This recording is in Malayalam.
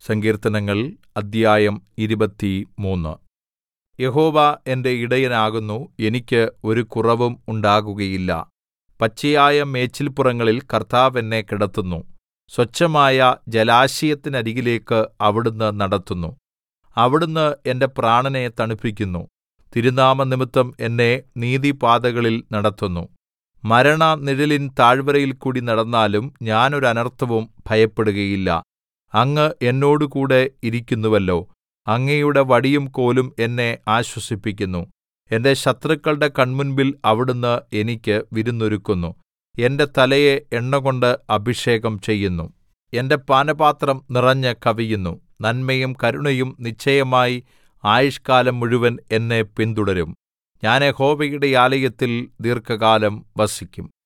സങ്കീർത്തനങ്ങൾ അദ്ധ്യായം ഇരുപത്തിമൂന്ന് യഹോവ എന്റെ ഇടയനാകുന്നു എനിക്ക് ഒരു കുറവും ഉണ്ടാകുകയില്ല പച്ചയായ മേച്ചിൽപ്പുറങ്ങളിൽ കർത്താവ് എന്നെ കിടത്തുന്നു സ്വച്ഛമായ ജലാശയത്തിനരികിലേക്ക് അവിടുന്ന് നടത്തുന്നു അവിടുന്ന് എന്റെ പ്രാണനെ തണുപ്പിക്കുന്നു തിരുനാമംനിമിത്തം എന്നെ നീതിപാതകളിൽ നടത്തുന്നു മരണനിഴലിൻ താഴ്വരയിൽകൂടി നടന്നാലും ഞാൻ ഒരു അനർത്ഥവും ഭയപ്പെടുകയില്ല അങ്ങ് എന്നോടുകൂടെ ഇരിക്കുന്നുവല്ലോ അങ്ങയുടെ വടിയും കോലും എന്നെ ആശ്വസിപ്പിക്കുന്നു എന്റെ ശത്രുക്കളുടെ കൺമുൻപിൽ അവിടുന്ന് എനിക്ക് വിരുന്നൊരുക്കുന്നു എന്റെ തലയെ എണ്ണകൊണ്ട് അഭിഷേകം ചെയ്യുന്നു എന്റെ പാനപാത്രം നിറഞ്ഞ് കവിയുന്നു നന്മയും കരുണയും നിശ്ചയമായി ആയുഷ്കാലം മുഴുവൻ എന്നെ പിന്തുടരും ഞാൻ യഹോവയുടെ ആലയത്തിൽ ദീർഘകാലം വസിക്കും